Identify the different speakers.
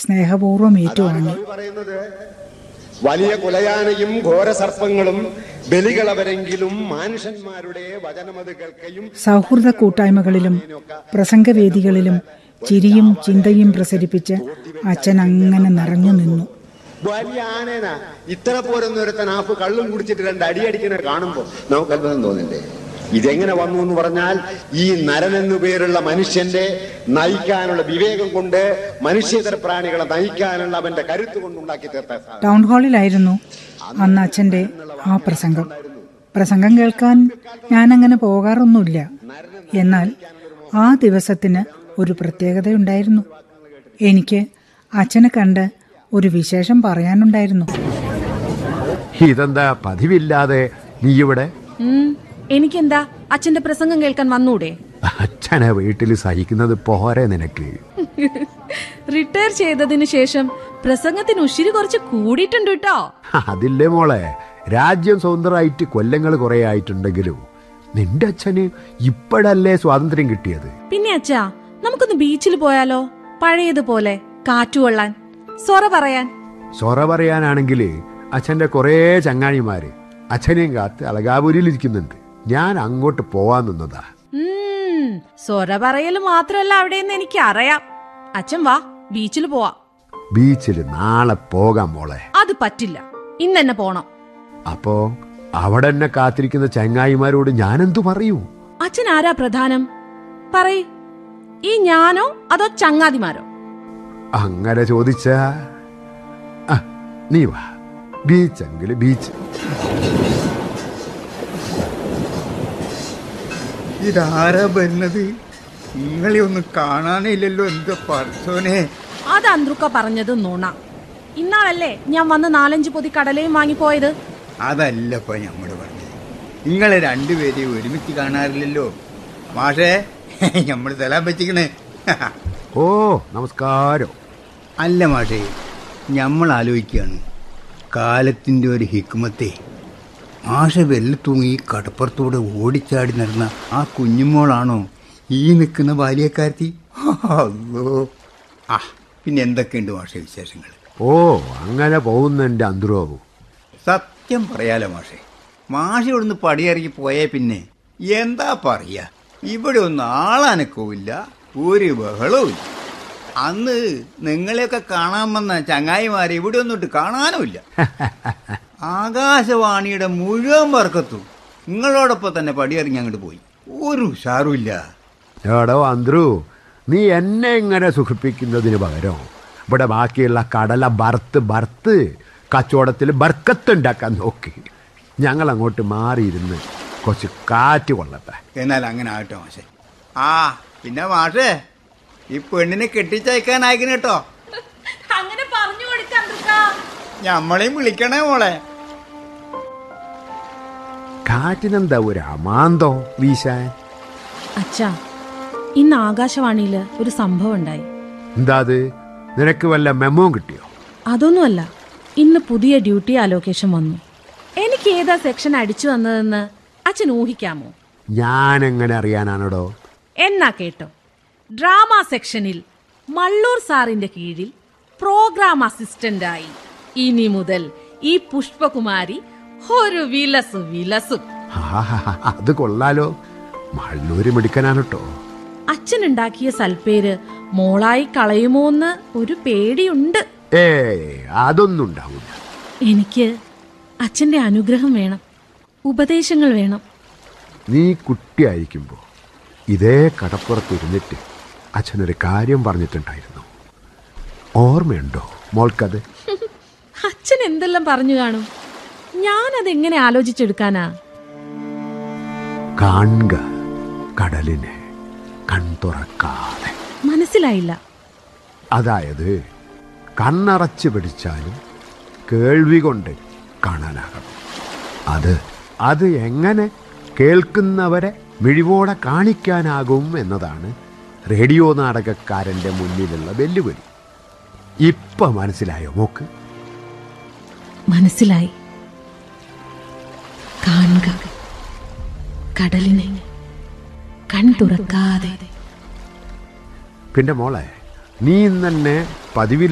Speaker 1: സ്നേഹപൂർവ്വം ഏറ്റുവാങ്ങി
Speaker 2: പറയുന്നത് വലിയ കുലയാനയും ഘോരസർപ്പങ്ങളും ബലികളവരെങ്കിലും മാനുഷന്മാരുടെ വചനമത് കേൾക്കയും
Speaker 1: സൗഹൃദ കൂട്ടായ്മകളിലും പ്രസംഗവേദികളിലും ചിരിയും ചിന്തയും പ്രസരിപ്പിച്ച് അച്ഛൻ അങ്ങനെ നിറഞ്ഞു നിന്നു
Speaker 2: വലിയ ആനേന ഇത്ര പോരൊന്നും ഒരുത്തൻ ആഫ് കള്ളും കുടിച്ചിട്ട് രണ്ട് അടിയടിക്കുന്ന കാണുമ്പോ നമുക്ക് അത്ഭുതം തോന്നില്ലേ ഇതെങ്ങനെ വന്നു എന്ന് പറഞ്ഞാൽ ഈ നരൻ എന്നു പേരുള്ള മനുഷ്യന്റെ നയിക്കാനുള്ള വിവേകം കൊണ്ട് മനുഷ്യതര പ്രാണികളെ നയിക്കാനുള്ള അവന്റെ കരുത്ത് കൊണ്ടുണ്ടാക്കി തീർത്ത സാധനം.
Speaker 1: ടൗൺ ഹാളിലായിരുന്നു അന്ന് അച്ഛൻ്റെ ആ പ്രസംഗം പ്രസംഗം കേൾക്കാൻ ഞാനങ്ങനെ പോകാറൊന്നുമില്ല എന്നാൽ ആ ദിവസത്തിന് ഒരു പ്രത്യേകതയുണ്ടായിരുന്നു എനിക്ക് അച്ഛനെ കണ്ട് ഒരു വിശേഷം പറയാനുണ്ടായിരുന്നു
Speaker 3: ഇതെന്താ പതിവില്ലാതെ നീ ഇവിടെ
Speaker 4: ഉം, എനിക്കെന്താ അച്ഛന്റെ പ്രസംഗം കേൾക്കാൻ വന്നൂടെ
Speaker 3: അച്ഛനെ വീട്ടിൽ സഹിക്കുന്നത് പോരെ നിനക്ക്
Speaker 4: റിട്ടയർ ചെയ്തതിനു ശേഷം പ്രസംഗത്തിന് ഉശിരി കുറച്ച് കൂടിയിട്ടുണ്ട് കേട്ടോ
Speaker 3: അതില്ലേ മോളെ രാജ്യം സ്വതന്ത്രമായിട്ട് കൊല്ലങ്ങൾ കുറെ ആയിട്ടുണ്ടെങ്കിലും നിന്റെ അച്ഛന് ഇപ്പോഴല്ലേ സ്വാതന്ത്ര്യം കിട്ടിയത്
Speaker 4: പിന്നെ അച്ഛാ നമുക്കൊന്ന് ബീച്ചിൽ പോയാലോ പഴയതുപോലെ കാറ്റുകൊള്ളാൻ സൊറ പറയാൻ
Speaker 3: സൊറ പറയാനാണെങ്കിൽ അച്ഛന്റെ കുറേ ചങ്ങാഴിമാര് അച്ഛനെയും കാത്ത് അലകാപുരിയിൽ ഇരിക്കുന്നുണ്ട് ഞാൻ അങ്ങോട്ട് പോവാൻ നിന്നതാ
Speaker 4: ഉം, സൊറ പറയല് മാത്രല്ല അവിടെയെന്ന് എനിക്ക് അറിയാം അച്ഛൻ വാ ബീച്ചിൽ പോവാ
Speaker 3: ബീച്ചിൽ നാളെ പോകാം മോളെ
Speaker 4: അത് പറ്റില്ല ഇന്നെന്നെ പോണം
Speaker 3: അപ്പോ അവിടെ എന്നെ കാത്തിരിക്കുന്ന ചങ്ങായിമാരോട് ഞാനെന്തു പറയൂ
Speaker 4: അച്ഛൻ ആരാ പ്രധാനം പറയ് ഈ ഞാനോ അതോ ചങ്ങാതിമാരോ
Speaker 3: അങ്ങനെ ചോദിച്ച നീ വാ ബീച്ചെങ്കിൽ ബീച്ച്
Speaker 5: ഇതാരാ വരുന്നത് നിങ്ങളെ ഒന്നും കാണാനില്ലല്ലോ എന്താ പറച്ചോനെ
Speaker 4: അത് അന്ത്രുക്ക പറഞ്ഞത് നുണ ഇന്നാളല്ലേ ഞാൻ വന്ന് നാലഞ്ച് പൊതി കടലയും വാങ്ങിപ്പോയത്
Speaker 5: അതല്ലപ്പോ ഞമ്മട് പറഞ്ഞത് നിങ്ങളെ രണ്ടുപേരെയും ഒരുമിച്ച് കാണാറില്ലല്ലോ മാഷേ നമ്മൾ തലാൻ വെച്ചിക്കണേ
Speaker 3: ഓ നമസ്കാരം
Speaker 5: അല്ല മാഷേ നമ്മൾ ആലോചിക്കുകയാണ് കാലത്തിൻ്റെ ഒരു ഹിക്കുമത്തെ മാഷ വെല്ല തൂങ്ങി കടപ്പുറത്തൂടെ ഓടിച്ചാടി നടന്ന ആ കുഞ്ഞുമോളാണോ ഈ നിൽക്കുന്ന ബാല്യക്കാരത്തി അല്ലോ ആ പിന്നെ എന്തൊക്കെയുണ്ട് മാഷ വിശേഷങ്ങൾ
Speaker 3: ഓ അങ്ങനെ പോകുന്നെന്റെ അന്തരവും
Speaker 5: സത്യം പറയാലോ മാഷെ മാഷ ഇവിടുന്ന് പടിയിറങ്ങി പോയേ പിന്നെ എന്താ പറയാ ഇവിടെ ഒന്നും ആളനക്കവുമില്ല ഒരു ബഹളവും ഇല്ല അന്ന് നിങ്ങളെയൊക്കെ കാണാൻ വന്ന ചങ്ങായിമാരെ ഇവിടെ ഒന്നിട്ട് കാണാനുമില്ല ആകാശവാണിയുടെ മുഴുവൻ വർക്കത്തും നിങ്ങളോടൊപ്പം തന്നെ പടിയിറങ്ങി അങ്ങോട്ട് പോയി ഒരു ഉഷാറുമില്ല
Speaker 3: എടോ അന്ത്രു നീ എന്നെ ഇങ്ങനെ സുഖിപ്പിക്കുന്നതിന് പകരം ഇവിടെ ബാക്കിയുള്ള കടല ബർത്ത് ബർത്ത് കച്ചവടത്തിൽ ബർക്കത്തുണ്ടാക്കാൻ നോക്കി ഞങ്ങൾ അങ്ങോട്ട് മാറിയിരുന്ന് കുറച്ച് കാറ്റ് കൊള്ളട്ടെ
Speaker 5: എന്നാൽ അങ്ങനെ ആകട്ടെ മാഷെ ആ പിന്നെ മാഷേ ഈ പെണ്ണിനെ കെട്ടിച്ചയക്കാനായിക്കണ കേട്ടോ
Speaker 4: അങ്ങനെ പറഞ്ഞു കൊടുക്കാം
Speaker 5: ഞമ്മളെയും വിളിക്കണേ മോളെ
Speaker 3: കാറ്റിനെന്താ ഒരു അമാന്തോ വീശാൻ
Speaker 4: അച്ഛാ ഇന്ന് ആകാശവാണിയില് ഒരു സംഭവം ഉണ്ടായി
Speaker 3: എന്താ അത് നിനക്ക് വല്ല മെമ്മോ കിട്ടിയോ
Speaker 4: അതൊന്നുമല്ല ഇന്ന് പുതിയ ഡ്യൂട്ടി അലോക്കേഷൻ വന്നു എനിക്ക് ഏതാ സെക്ഷൻ അടിച്ചു വന്നതെന്ന് അച്ഛൻ ഊഹിക്കാമോ
Speaker 3: ഞാൻ എങ്ങനെ അറിയാനാണോടോ
Speaker 4: എന്നാ കേട്ടോ ഡ്രാമ സെക്ഷനിൽ മള്ളൂർ സാറിന്റെ കീഴിൽ പ്രോഗ്രാം അസിസ്റ്റന്റായി ഇനി മുതൽ ഈ പുഷ്പകുമാരി ഒരു വിലസു വിലസും
Speaker 3: ആഹാ, അത് കൊള്ളാലോ മള്ളൂര് മിടുക്കനാണ് കേട്ടോ
Speaker 4: അച്ഛനുണ്ടാക്കിയ സൽപ്പേര് മോളായി കളയുമോന്ന് ഒരു പേടിയുണ്ട്
Speaker 3: ഏ അതൊന്നും ഉണ്ടാവില്ല
Speaker 4: എനിക്ക് അച്ഛന്റെ അനുഗ്രഹം വേണം ഉപദേശങ്ങൾ വേണം
Speaker 3: നീ കുട്ടിയായിരിക്കുമ്പോൾ ഇതേ കടപ്പുറത്തിരുന്നിട്ട് അച്ഛനൊരു കാര്യം പറഞ്ഞിട്ടുണ്ടായിരുന്നു ഓർമ്മയുണ്ടോ മോൾക്കത്
Speaker 4: അച്ഛൻ എന്തെല്ലാം പറഞ്ഞു കാണും ഞാനതെങ്ങനെ ആലോചിച്ചെടുക്കാനാ
Speaker 3: കാണുക കടലിനെ കൺതുറക്കാതെ
Speaker 4: മനസ്സിലായില്ല
Speaker 3: അതായത് കണ്ണറച്ച് പിടിച്ചാലും കേൾവി കൊണ്ട് കാണാനാകണം അത് അത് എങ്ങനെ കേൾക്കുന്നവരെ മിഴിവോടെ കാണിക്കാനാകും എന്നതാണ് റേഡിയോ നാടകക്കാരൻ്റെ മുന്നിലുള്ള വെല്ലുവിളി ഇപ്പൊ മനസ്സിലായോ മോക്ക്
Speaker 4: മനസ്സിലായി കാണുക കടലിനെ കൺ തുറക്കാതെ
Speaker 3: പിന്നെ മോളെ നീ ഇന്നെ പതിവിൽ